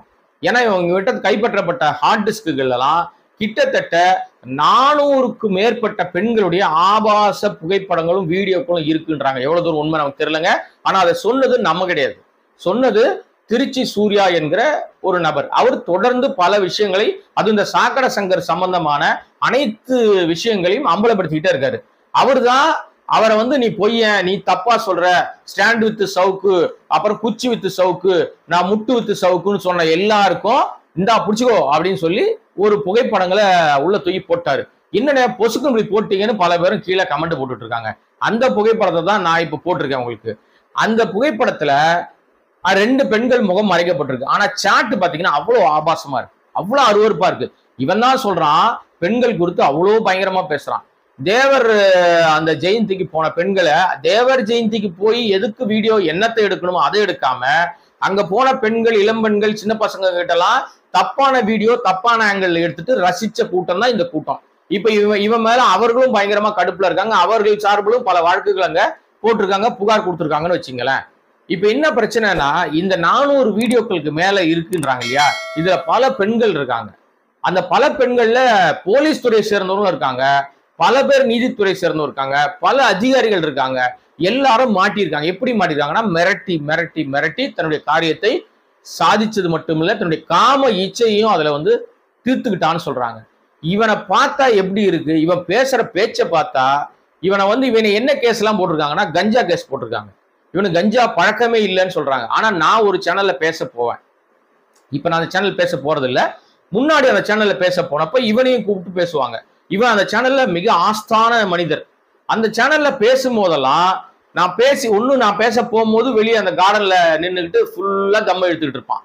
ஏன்னா இவங்க கிட்ட கைப்பற்றப்பட்ட ஹார்ட் டிஸ்குகள் எல்லாம் கிட்டத்தட்ட நானூறுக்கு மேற்பட்ட பெண்களுடைய ஆபாச புகைப்படங்களும் வீடியோக்களும் இருக்குன்றாங்க எவ்வளவு தூரம் உண்மை நமக்கு தெரியலங்க ஆனா அதை சொன்னது நம்ம கிடையாது சொன்னது திருச்சி சூர்யா என்கிற ஒரு நபர் அவர் தொடர்ந்து பல விஷயங்களை அது இந்த சாக்கடை சங்கர் சம்பந்தமான அனைத்து விஷயங்களையும் அம்பலப்படுத்திக்கிட்டே இருக்காரு அவர்தான் அவரை வந்து நீ பொய்யன் நீ தப்பா சொல்ற ஸ்டாண்ட் வித் சவுக்கு அப்புறம் குச்சி வித் சவுக்கு நான் முட்டு வித் சவுக்குன்னு சொன்ன எல்லாருக்கும் இந்தா புடிச்சுக்கோ அப்படின்னு சொல்லி ஒரு புகைப்படங்களை உள்ள தூக்கி போட்டாரு என்னென்ன பொசுக்கு இப்படி போட்டீங்கன்னு பல பேரும் கீழே கமெண்ட் போட்டுட்டு இருக்காங்க அந்த புகைப்படத்தை தான் நான் இப்ப போட்டிருக்கேன் உங்களுக்கு அந்த புகைப்படத்துல அஹ், ரெண்டு பெண்கள் முகம் மறைக்கப்பட்டிருக்கு ஆனா சாட் பாத்தீங்கன்னா அவ்வளவு ஆபாசமா இருக்கு அவ்வளவு அருவருப்பா இருக்கு இவன் தான் சொல்றான் பெண்கள் குறித்து அவ்வளவு பயங்கரமா பேசுறான் தேவர் அஹ், அந்த ஜெயந்திக்கு போன பெண்களை தேவர் ஜெயந்திக்கு போய் எதுக்கு வீடியோ என்னத்தை எடுக்கணுமோ அதை எடுக்காம அங்க போன பெண்கள் இளம்பெண்கள் சின்ன பசங்க கிட்டலாம் தப்பான வீடியோ தப்பான ஆங்கிள் எடுத்துட்டு ரசிச்ச கூட்டம் தான் இந்த கூட்டம் இப்ப இவன் இவன் மேல அவர்களும் பயங்கரமா கடுப்புல இருக்காங்க அவர்கள் சார்பிலும் பல வழக்குகள் அங்க போட்டிருக்காங்க புகார் கொடுத்துருக்காங்கன்னு வச்சுங்களேன் இப்ப என்ன பிரச்சனைனா இந்த நானூறு வீடியோக்களுக்கு மேல இருக்குன்றாங்க இல்லையா இதுல பல பெண்கள் இருக்காங்க அந்த பல பெண்கள்ல போலீஸ் துறை சேர்ந்தவங்களும் இருக்காங்க பல பேர் நீதித்துறை சேர்ந்தவங்க இருக்காங்க பல அதிகாரிகள் இருக்காங்க எல்லாரும் மாட்டியிருக்காங்க எப்படி மாட்டிருக்காங்கன்னா மிரட்டி மிரட்டி மிரட்டி தன்னுடைய காரியத்தை சாதிச்சது மட்டுமில்ல தன்னுடைய காம இச்சையும் அதுல வந்து தீர்த்துக்கிட்டான்னு சொல்றாங்க இவனை பார்த்தா எப்படி இருக்கு இவன் பேசுற பேச்சை பார்த்தா இவனை வந்து இவனை என்ன கேஸ் எல்லாம் போட்டிருக்காங்கன்னா கஞ்சா கேஸ் போட்டிருக்காங்க இவனுக்கு கஞ்சா பழக்கமே இல்லைன்னு சொல்றாங்க ஆனா நான் ஒரு சேனல்ல பேச போவேன் இப்ப நான் அந்த சேனல் பேச போறது இல்ல முன்னாடி அந்த சேனல்ல பேச போனப்ப இவனையும் கூப்பிட்டு பேசுவாங்க இவன் அந்த சேனல்ல மிக ஆஸ்தான மனிதர் அந்த சேனல்ல பேசும்போதெல்லாம் நான் பேசி ஒண்ணு நான் பேச போகும்போது வெளியே அந்த கார்டன்ல நின்றுக்கிட்டு ஃபுல்லா தம்ம இழுத்துக்கிட்டு இருப்பான்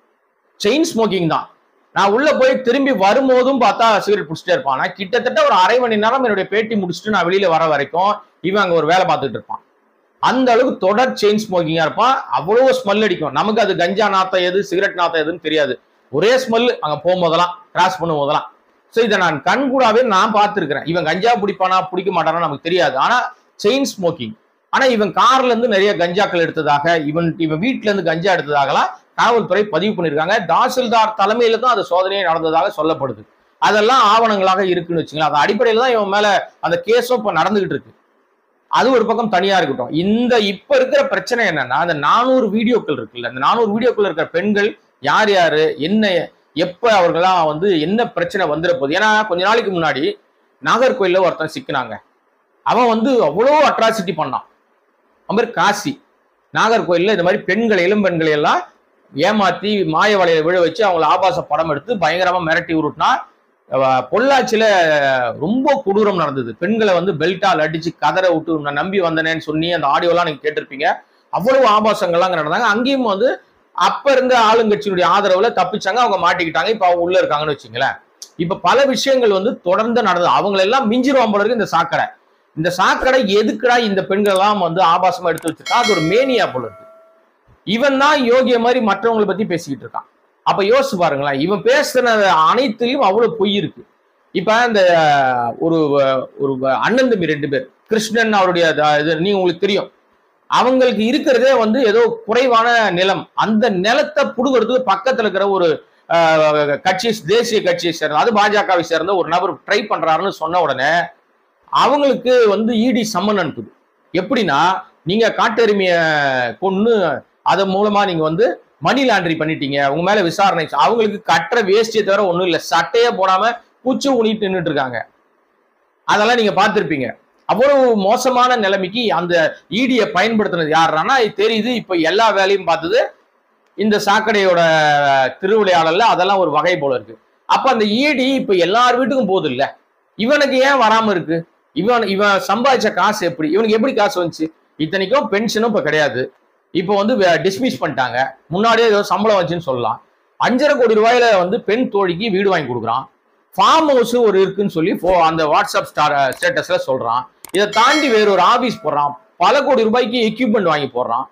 செயின் ஸ்மோக்கிங் தான் நான் உள்ள போய் திரும்பி வரும்போதும் பார்த்தா சிகரெட் பிடிச்சிட்டே இருப்பான் நான் கிட்டத்தட்ட ஒரு அரை மணி நேரம் என்னுடைய பேட்டி முடிச்சுட்டு நான் வெளியில வர வரைக்கும் இவன் அங்க ஒரு வேலை பார்த்துட்டு இருப்பான் அந்த அளவுக்கு தொடர் செயின் ஸ்மோக்கிங்கா இருப்பான் அவ்வளவு ஸ்மெல் அடிக்கும் நமக்கு அது கஞ்சா நாத்தம் எது சிகரெட் நாத்தம் எதுன்னு தெரியாது ஒரே ஸ்மெல் அங்க போகும்போதெல்லாம் கிராஸ் பண்ணும் போதெல்லாம் ஸோ இதை நான் கண்கூடாவே நான் பார்த்துருக்கிறேன் இவன் கஞ்சா பிடிப்பானா பிடிக்க மாட்டானா நமக்கு தெரியாது ஆனா செயின் ஸ்மோக்கிங் ஆனா இவன் கார்ல இருந்து நிறைய கஞ்சாக்கள் எடுத்ததாக இவன் இவன் வீட்டுல இருந்து கஞ்சா எடுத்ததாகலாம் காவல்துறை பதிவு பண்ணியிருக்காங்க தாசில்தார் தலைமையில தான் அது சோதனையே நடந்ததாக சொல்லப்படுது அதெல்லாம் ஆவணங்களாக இருக்குன்னு வச்சுங்களேன் அது அடிப்படையில் தான் இவன் மேல அந்த கேஸும் இப்ப நடந்துகிட்டு இருக்கு அது ஒரு பக்கம் தனியா இருக்கட்டும் இந்த இப்ப இருக்கிற பிரச்சனை என்னன்னா அந்த நானூறு வீடியோக்கள் இருக்குல்ல அந்த நானூறு வீடியோக்கள் இருக்கிற பெண்கள் யார் யாரு என்ன எப்ப அவர்களாம் வந்து என்ன பிரச்சனை வந்துட போகுது ஏன்னா கொஞ்ச நாளைக்கு முன்னாடி நாகர்கோயில்ல ஒருத்தன் சிக்கினாங்க அவன் வந்து அவ்வளோ அட்ராசிட்டி பண்ணான் அவன் பேர் காசி நாகர்கோயில்ல இந்த மாதிரி பெண்களை இளம் பெண்களை எல்லாம் ஏமாத்தி மாய வலையில விழ வச்சு அவங்கள ஆபாச படம் எடுத்து பயங்கரமா மிரட்டி உருட்டினா அஹ் பொள்ளாச்சியில ரொம்ப கொடூரம் நடந்தது பெண்களை வந்து பெல்ட்டால் அடிச்சு கதற விட்டு நான் நம்பி வந்தனேன்னு சொல்லி அந்த ஆடியோலாம் நீங்க கேட்டிருப்பீங்க அவ்வளவு ஆபாசங்கள்லாம் அங்க நடந்தாங்க அங்கேயும் வந்து அப்ப இருந்த ஆளுங்கட்சியினுடைய ஆதரவுல தப்பிச்சாங்க அவங்க மாட்டிக்கிட்டாங்க இப்ப அவங்க உள்ள இருக்காங்கன்னு வச்சுங்களேன் இப்ப பல விஷயங்கள் வந்து தொடர்ந்து நடந்தது அவங்கள எல்லாம் மிஞ்சிருவான் போல இருக்கு இந்த சாக்கடை இந்த சாக்கடை எதுக்குடா இந்த பெண்கள் எல்லாம் வந்து ஆபாசமா எடுத்து வச்சிருக்கா அது ஒரு மேனியா போல இருக்கு இவன் தான் யோகிய மாதிரி மற்றவங்களை பத்தி பேசிக்கிட்டு இருக்கான் அப்ப யோசிச்சு பாருங்களேன் இவன் பேசுன அனைத்துலயும் அவ்வளவு பொய் இருக்கு இப்ப இந்த ஒரு ஒரு அண்ணன் தம்பி ரெண்டு பேர் கிருஷ்ணன் அவருடைய த- இது நீங்க உங்களுக்கு தெரியும் அவங்களுக்கு இருக்கிறதே வந்து ஏதோ குறைவான நிலம் அந்த நிலத்தை புடுங்கிறதுக்கு பக்கத்துல இருக்கிற ஒரு அஹ், கட்சி தேசிய கட்சியை சேர்ந்த அது பாஜகவை சேர்ந்த ஒரு நபர் ட்ரை பண்றாருன்னு சொன்ன உடனே அவங்களுக்கு வந்து இடி சம்மன் அனுப்புது எப்படின்னா நீங்க காட்டெருமைய கொன்னு அதன் மூலமா நீங்க வந்து மணி லாண்டரி பண்ணிட்டீங்க உங்க மேல விசாரணை அவங்களுக்கு கட்டுற வேஷ்டியை தவிர ஒண்ணும் இல்ல சட்டையே போடாம பூச்சி ஊனிட்டு நின்றுட்டு இருக்காங்க அதெல்லாம் நீங்க பார்த்திருப்பீங்க அவ்வளவு மோசமான நிலைமைக்கு அந்த ஈடியை பயன்படுத்தினது யாருன்னா இது தெரியுது இப்ப எல்லா வேலையும் பார்த்தது இந்த சாக்கடையோட திருவிளையாடல்ல அதெல்லாம் ஒரு வகை போல இருக்கு அப்ப அந்த ஈடி இப்ப எல்லார் வீட்டுக்கும் போகுது இல்ல இவனுக்கு ஏன் வராம இருக்கு இவன் இவன் சம்பாதிச்ச காசு எப்படி இவனுக்கு எப்படி காசு வந்துச்சு இத்தனைக்கும் பென்ஷனும் இப்ப கிடையாது இப்போ வந்து டிஸ்மிஸ் பண்ணிட்டாங்க முன்னாடியே ஏதோ சம்பளம் வச்சுன்னு சொல்லலாம் அஞ்சரை கோடி ரூபாயில வந்து பெண் தோழிக்கு வீடு வாங்கி கொடுக்குறான் ஃபார்ம் ஹவுஸ் ஒரு இருக்குன்னு சொல்லி போ அந்த வாட்ஸ்அப் ஸ்டார் ஸ்டேட்டஸ்ல சொல்றான் இதை தாண்டி வேற ஒரு ஆபீஸ் போடுறான் பல கோடி ரூபாய்க்கு எக்யூப்மெண்ட் வாங்கி போடுறான்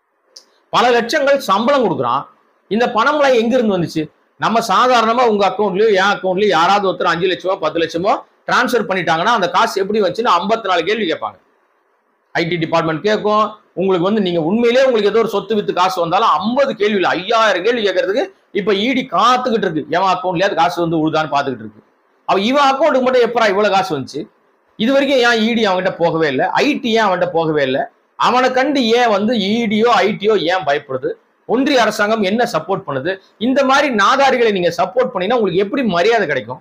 பல லட்சங்கள் சம்பளம் கொடுக்குறான் இந்த பணம்லாம் எங்க இருந்து வந்துச்சு நம்ம சாதாரணமா உங்க அக்கௌண்ட்லயோ என் அக்கௌண்ட்லயோ யாராவது ஒருத்தர் அஞ்சு லட்சமோ பத்து லட்சமோ டிரான்ஸ்ஃபர் பண்ணிட்டாங்கன்னா அந்த காசு எப்படி வந்துச்சுன்னு ஐம்பத்தி நாலு கேள்வி கேட்பாங்க ஐடி டிபார்ட்மெண்ட் கேட்கும் உங்களுக்கு வந்து நீங்க உண்மையிலேயே உங்களுக்கு ஏதோ ஒரு சொத்து வித்து காசு வந்தாலும் ஐம்பது கேள்வி இல்லை ஐயாயிரம் கேள்வி கேட்கறதுக்கு இப்ப இடி காத்துக்கிட்டு இருக்கு எவன் அக்கௌண்ட்லயாவது காசு வந்து உழுதான்னு பாத்துக்கிட்டு இருக்கு அவ இவன் அக்கௌண்ட்டுக்கு மட்டும் எப்பரா இவ்வளவு காசு வந்துச்சு இது வரைக்கும் ஏன் இடி அவன்கிட்ட போகவே இல்லை ஐடி ஏன் அவன்கிட்ட போகவே இல்லை அவனை கண்டு ஏன் வந்து இடியோ ஐடியோ ஏன் பயப்படுது ஒன்றிய அரசாங்கம் என்ன சப்போர்ட் பண்ணுது இந்த மாதிரி நாதாரிகளை நீங்க சப்போர்ட் பண்ணினா உங்களுக்கு எப்படி மரியாதை கிடைக்கும்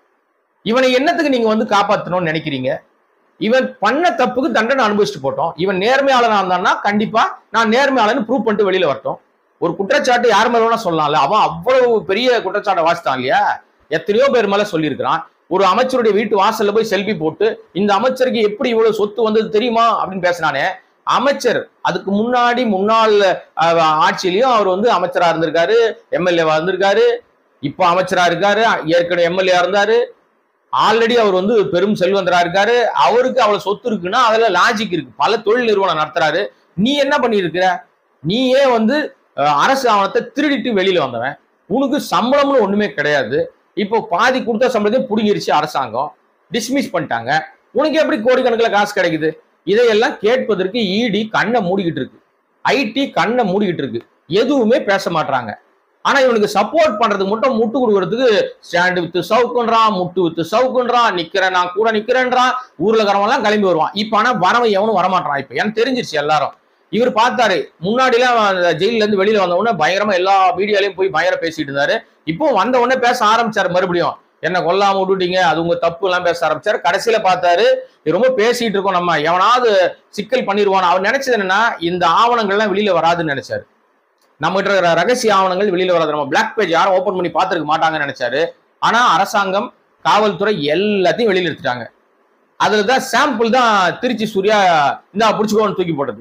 இவனை என்னத்துக்கு நீங்க வந்து காப்பாத்தணும்னு நினைக்கிறீங்க இவன் பண்ண தப்புக்கு தண்டனை அனுபவிச்சுட்டு போட்டோம் இவன் நேர்மையாளனா இருந்தான்னா கண்டிப்பா நான் நேர்மையாளன்னு ப்ரூவ் பண்ணிட்டு வெளியில வரட்டும் ஒரு குற்றச்சாட்டு யார் மேல வேணா சொல்லலாம்ல அவன் அவ்வளவு பெரிய குற்றச்சாட்டை வாசித்தான் இல்லையா எத்தனையோ பேர் மேல சொல்லியிருக்கிறான் ஒரு அமைச்சருடைய வீட்டு வாசல்ல போய் செல்ஃபி போட்டு இந்த அமைச்சருக்கு எப்படி இவ்வளவு சொத்து வந்தது தெரியுமா அப்படின்னு பேசினானே அமைச்சர் அதுக்கு முன்னாடி முன்னாள் அஹ், ஆட்சியிலயும் அவர் வந்து அமைச்சரா இருந்திருக்காரு எம்எல்ஏவா இருந்திருக்காரு இப்போ அமைச்சரா இருக்காரு ஏற்கனவே எம்எல்ஏ இருந்தாரு ஆல்ரெடி அவர் வந்து பெரும் செல்வந்தரா இருக்காரு அவருக்கு அவ்வளவு சொத்து இருக்குன்னா அதுல லாஜிக் இருக்கு பல தொழில் நிறுவனம் நடத்துறாரு நீ என்ன பண்ணியிருக்கிற நீயே வந்து அஹ், அரசு ஆவணத்தை திருடிட்டு வெளியில வந்தவன் உனக்கு சம்பளம்னு ஒண்ணுமே கிடையாது இப்போ பாதி கொடுத்த சம்பளத்தையும் புடுங்கிருச்சு அரசாங்கம் டிஸ்மிஸ் பண்ணிட்டாங்க உனக்கு எப்படி கோடிக்கணக்கில் காசு கிடைக்குது இதையெல்லாம் கேட்பதற்கு இடி கண்ணை மூடிக்கிட்டு இருக்கு ஐடி கண்ணை மூடிக்கிட்டு இருக்கு எதுவுமே பேச மாட்றாங்க ஆனா இவனுக்கு சப்போர்ட் பண்றதுக்கு மட்டும் முட்டு கொடுக்கறதுக்கு ஸ்டாண்டு வித்து சவுக்குன்றான் முட்டு வித்து சவுக்குன்றான் நிக்கிறேன் நான் கூட நிக்கிறேன்றான் ஊர்ல இருக்கிறவங்க எல்லாம் கிளம்பி வருவான் இப்ப ஆனா வரவன் எவனும் வரமாட்டான் இப்ப எனக்கு தெரிஞ்சிருச்சு எல்லாரும் இவர் பார்த்தாரு முன்னாடி எல்லாம் அந்த ஜெயில இருந்து வெளியில வந்த உடனே பயங்கரமா எல்லா மீடியாலையும் போய் பயங்கர பேசிட்டு இருந்தாரு இப்போ வந்த உடனே பேச ஆரம்பிச்சாரு மறுபடியும் என்ன கொல்லாம விட்டுட்டீங்க அது உங்க தப்பு எல்லாம் பேச ஆரம்பிச்சாரு கடைசியில பார்த்தாரு இது ரொம்ப பேசிட்டு இருக்கோம் நம்ம எவனாவது சிக்கல் பண்ணிடுவான் அவர் நினைச்சது என்னன்னா இந்த ஆவணங்கள்லாம் வெளியில வராதுன்னு நினைச்சாரு நம்ம கிட்ட இருக்கிற ரகசிய ஆவணங்கள் வெளியில வராது நம்ம பிளாக் பேஜ் யாரும் ஓபன் பண்ணி பார்த்திருக்க மாட்டாங்கன்னு நினைச்சாரு ஆனா அரசாங்கம் காவல்துறை எல்லாத்தையும் வெளியில எடுத்துட்டாங்க அதுல தான் சாம்பிள் தான் திருச்சி சூர்யா இந்த புடிச்சுக்கோன்னு தூக்கி போட்டது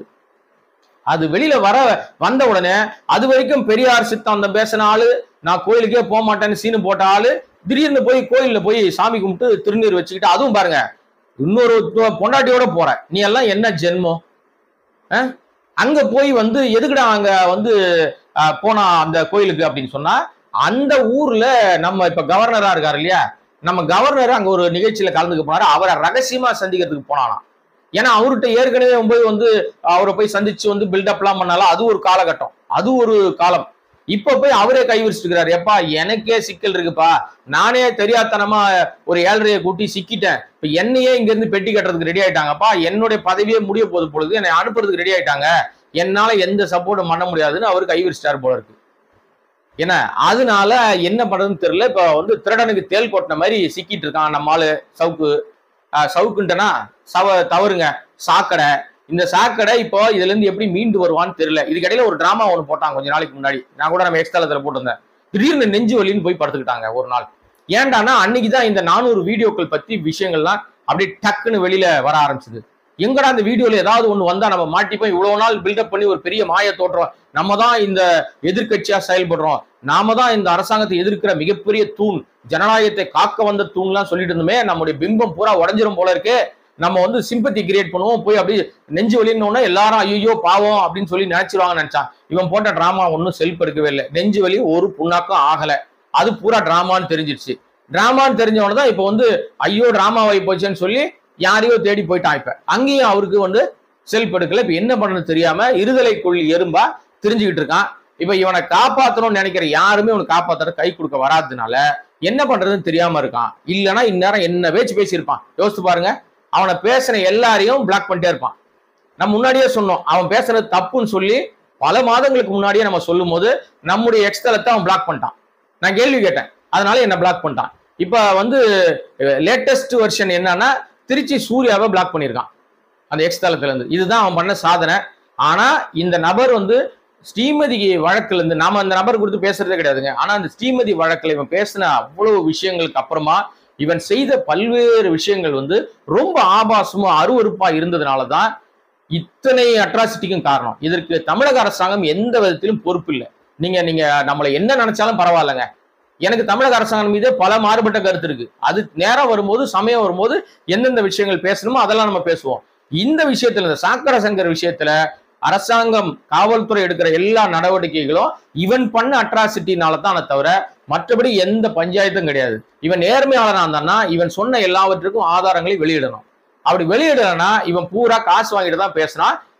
அது வெளியில வர வந்த உடனே அது வரைக்கும் பெரியார் சித்தாந்தம் பேசின ஆளு நான் கோயிலுக்கே போக மாட்டேன்னு சீனு போட்ட ஆளு திடீர்னு போய் கோயில்ல போய் சாமி கும்பிட்டு திருநீர் வச்சுக்கிட்டு அதுவும் பாருங்க இன்னொரு பொண்டாட்டியோட போற நீ எல்லாம் என்ன ஜென்மம் அஹ்? அங்க போய் வந்து எதுக்குடா அங்க வந்து அஹ், போனா அந்த கோயிலுக்கு அப்படின்னு சொன்னா அந்த ஊர்ல நம்ம இப்ப கவர்னரா இருக்காரு இல்லையா நம்ம கவர்னர் அங்க ஒரு நிகழ்ச்சியில கலந்துக்க போனாரு அவரை ரகசியமா சந்திக்கிறதுக்கு போனாலாம் ஏன்னா அவர்கிட்ட ஏற்கனவே போய் வந்து அவரை போய் சந்திச்சு வந்து பில்டப்லாம் பண்ணாலும் அது ஒரு காலகட்டம் அது ஒரு காலம் இப்ப போய் அவரே கை விரிச்சிருக்கிறாரு எப்பா எனக்கே சிக்கல் இருக்குப்பா நானே தெரியாதனமா ஒரு ஏழரையை கூட்டி சிக்கிட்டேன் இப்ப என்னையே இங்க இருந்து பெட்டி கட்டுறதுக்கு ரெடி ஆயிட்டாங்கப்பா என்னுடைய பதவியே முடிய போது பொழுது என்னை அனுப்புறதுக்கு ரெடி ஆயிட்டாங்க என்னால எந்த சப்போர்ட்டும் பண்ண முடியாதுன்னு அவர் கை விரிச்சிட்டாரு போல இருக்கு என்ன அதனால என்ன பண்றதுன்னு தெரியல இப்ப வந்து திருடனுக்கு தேல் கொட்டின மாதிரி சிக்கிட்டு இருக்கான் நம்ம ஆளு சவுக்கு ஆஹ் சவுக்குன்ட்டனா சவ தவறுங்க சாக்கடை இந்த சாக்கடை இப்போ இதுல இருந்து எப்படி மீண்டு வருவான்னு தெரியல இதுக்கிடையில ஒரு டிராமா ஒன்று போட்டாங்க கொஞ்ச நாளைக்கு முன்னாடி நான் கூட நம்ம எக்ஸ்தலத்துல போட்டிருந்தேன் திடீர்னு நெஞ்சு வலின்னு போய் படுத்துக்கிட்டாங்க ஒரு நாள் ஏன்டானா அன்னைக்கு தான் இந்த நானூறு வீடியோக்கள் பத்தி விஷயங்கள்லாம் அப்படியே டக்குன்னு வெளியில வர ஆரம்பிச்சது எங்கடா அந்த வீடியோல ஏதாவது ஒண்ணு வந்தா நம்ம மாட்டிப்போம் இவ்வளவு நாள் பில்டப் பண்ணி ஒரு பெரிய மாய தோற்றம் நம்ம தான் இந்த எதிர்க்கட்சியா செயல்படுறோம் நாம தான் இந்த அரசாங்கத்தை எதிர்க்கிற மிகப்பெரிய தூண் ஜனநாயகத்தை காக்க வந்த தூண்லாம் சொல்லிட்டு இருந்தோமே நம்முடைய பிம்பம் பூரா உடஞ்சிரும் போல இருக்கு நம்ம வந்து சிம்பத்தி கிரியேட் பண்ணுவோம் போய் அப்படியே நெஞ்சு வலின்னு எல்லாரும் ஐயோ பாவம் அப்படின்னு சொல்லி நினைச்சிருவாங்க நினைச்சான் இவன் போட்ட டிராமா ஒன்றும் செல்ஃப் எடுக்கவே இல்லை நெஞ்சு வலி ஒரு புண்ணாக்கம் ஆகல அது பூரா டிராமான்னு தெரிஞ்சிருச்சு டிராமான்னு தெரிஞ்சவன தான் இப்போ வந்து ஐயோ டிராமா ஆகி போச்சேன்னு சொல்லி யாரையோ தேடி போயிட்டான் இப்ப அங்கேயும் அவருக்கு வந்து செல்ஃப் எடுக்கல இப்ப என்ன பண்ணணும் தெரியாம இருதலைக்குள் எறும்பா தெரிஞ்சுக்கிட்டு இருக்கான் இப்ப இவனை காப்பாத்தணும்னு நினைக்கிற யாருமே இவனை காப்பாத்துற கை கொடுக்க வராததுனால என்ன பண்றதுன்னு தெரியாம இருக்கான் இல்லைன்னா இந்நேரம் என்ன பேச்சு பேசியிருப்பான் யோசிச்சு பாருங்க அவனை பேசின எல்லாரையும் பிளாக் பண்ணிட்டே இருப்பான் நம்ம முன்னாடியே சொன்னோம் அவன் பேசுறது தப்புன்னு சொல்லி பல மாதங்களுக்கு முன்னாடியே நம்ம சொல்லும் போது நம்முடைய எக்ஸ்தலத்தை அவன் பிளாக் பண்ணிட்டான் நான் கேள்வி கேட்டேன் அதனால என்ன பிளாக் பண்ணிட்டான் இப்ப வந்து லேட்டஸ்ட் வெர்ஷன் என்னன்னா திருச்சி சூர்யாவை பிளாக் பண்ணியிருக்கான் அந்த எக்ஸ்தலத்துல இருந்து இதுதான் அவன் பண்ண சாதனை ஆனா இந்த நபர் வந்து ஸ்ரீமதி வழக்குல இருந்து நாம அந்த நபர் கொடுத்து பேசுறதே கிடையாதுங்க ஆனா அந்த ஸ்ரீமதி வழக்குல இவன் பேசின அவ்வளவு விஷயங்களுக்கு அப்புறமா இவன் செய்த பல்வேறு விஷயங்கள் வந்து ரொம்ப ஆபாசமும் அருவருப்பா இருந்ததுனால தான் இத்தனை அட்ராசிட்டிக்கும் காரணம் இதற்கு தமிழக அரசாங்கம் எந்த விதத்திலும் பொறுப்பு இல்லை நீங்க நீங்க நம்மளை என்ன நினைச்சாலும் பரவாயில்லைங்க எனக்கு தமிழக அரசாங்கம் மீது பல மாறுபட்ட கருத்து இருக்கு அது நேரம் வரும்போது சமயம் வரும்போது எந்தெந்த விஷயங்கள் பேசணுமோ அதெல்லாம் நம்ம பேசுவோம் இந்த விஷயத்துல இந்த சாக்கர சங்கர் விஷயத்துல அரசாங்கம் காவல்துறை எடுக்கிற எல்லா நடவடிக்கைகளும் இவன் பண்ண அட்ராசிட்டினால தான் தவிர மற்றபடி எந்த பஞ்சாயத்தும் கிடையாது இவன் நேர்மையாளனா இருந்தான்னா இவன் சொன்ன எல்லாவற்றுக்கும் ஆதாரங்களை வெளியிடணும் அப்படி வெளியிடலன்னா இவன் பூரா காசு வாங்கிட்டு தான் பேசுறான்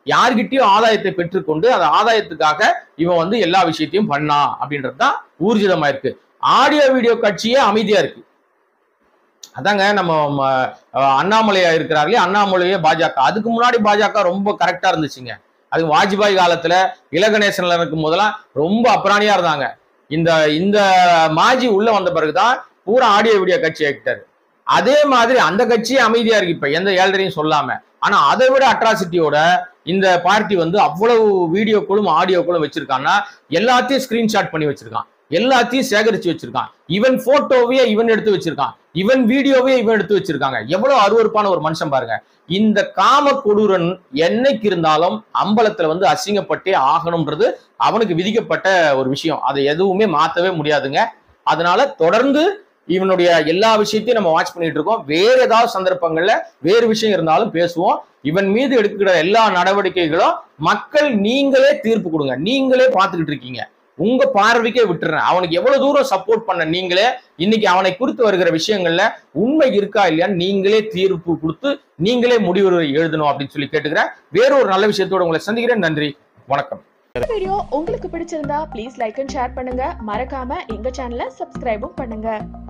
யார்கிட்டயும் ஆதாயத்தை பெற்றுக்கொண்டு அந்த ஆதாயத்துக்காக இவன் வந்து எல்லா விஷயத்தையும் பண்ணா அப்படின்றது தான் ஊர்ஜிதமா இருக்கு ஆடியோ வீடியோ கட்சியே அமைதியா இருக்கு அதாங்க நம்ம ம, அஹ், அண்ணாமலையா இருக்கிறார்களே அண்ணாமலையே பாஜக அதுக்கு முன்னாடி பாஜக ரொம்ப கரெக்டா இருந்துச்சுங்க அது வாஜ்பாய் காலத்துல இலகணேசன்ல இருக்கும் போதெல்லாம் ரொம்ப அப்ராணியா இருந்தாங்க இந்த இந்த மாஜி உள்ள வந்த பிறகுதான் பூரா ஆடியோ வீடியோ கட்சி ஆக்கிட்டாரு அதே மாதிரி அந்த கட்சியே அமைதியா இருக்கு இப்ப எந்த ஏழ்றையும் சொல்லாம ஆனா அதை விட அட்ராசிட்டியோட இந்த பார்ட்டி வந்து அவ்வளவு வீடியோக்களும் ஆடியோக்களும் வச்சிருக்கான்னா எல்லாத்தையும் ஸ்கிரீன்ஷாட் பண்ணி வச்சிருக்கான் எல்லாத்தையும் சேகரிச்சு வச்சிருக்கான் இவன் போட்டோவையே இவன் எடுத்து வச்சிருக்கான் இவன் வீடியோவே இவன் எடுத்து வச்சிருக்காங்க எவ்வளவு அருவருப்பான ஒரு மனுஷன் பாருங்க இந்த காம கொடூரன் என்னைக்கு இருந்தாலும் அம்பலத்துல வந்து அசிங்கப்பட்டே ஆகணும்ன்றது அவனுக்கு விதிக்கப்பட்ட ஒரு விஷயம் அதை எதுவுமே மாத்தவே முடியாதுங்க அதனால தொடர்ந்து இவனுடைய எல்லா விஷயத்தையும் நம்ம வாட்ச் பண்ணிட்டு இருக்கோம் வேற ஏதாவது சந்தர்ப்பங்கள்ல வேறு விஷயம் இருந்தாலும் பேசுவோம் இவன் மீது எடுக்கிற எல்லா நடவடிக்கைகளும் மக்கள் நீங்களே தீர்ப்பு கொடுங்க நீங்களே பார்த்துக்கிட்டு இருக்கீங்க உங்க பார்வைக்கே விட்டுறேன் அவனுக்கு எவ்வளவு தூரம் சப்போர்ட் பண்ண நீங்களே இன்னைக்கு அவனை குறித்து வருகிற விஷயங்கள்ல உண்மை இருக்கா இல்லையான்னு நீங்களே தீர்ப்பு கொடுத்து நீங்களே முடிவு எழுதணும் அப்படின்னு சொல்லி கேட்டுக்கிறேன் வேற ஒரு நல்ல விஷயத்தோட உங்களை சந்திக்கிறேன் நன்றி வணக்கம் இந்த வீடியோ உங்களுக்கு பிடிச்சிருந்தா ப்ளீஸ் லைக் அண்ட் ஷேர் பண்ணுங்க மறக்காம எங்க சேனலை சப்ஸ்கிரைபும் பண்ணுங்க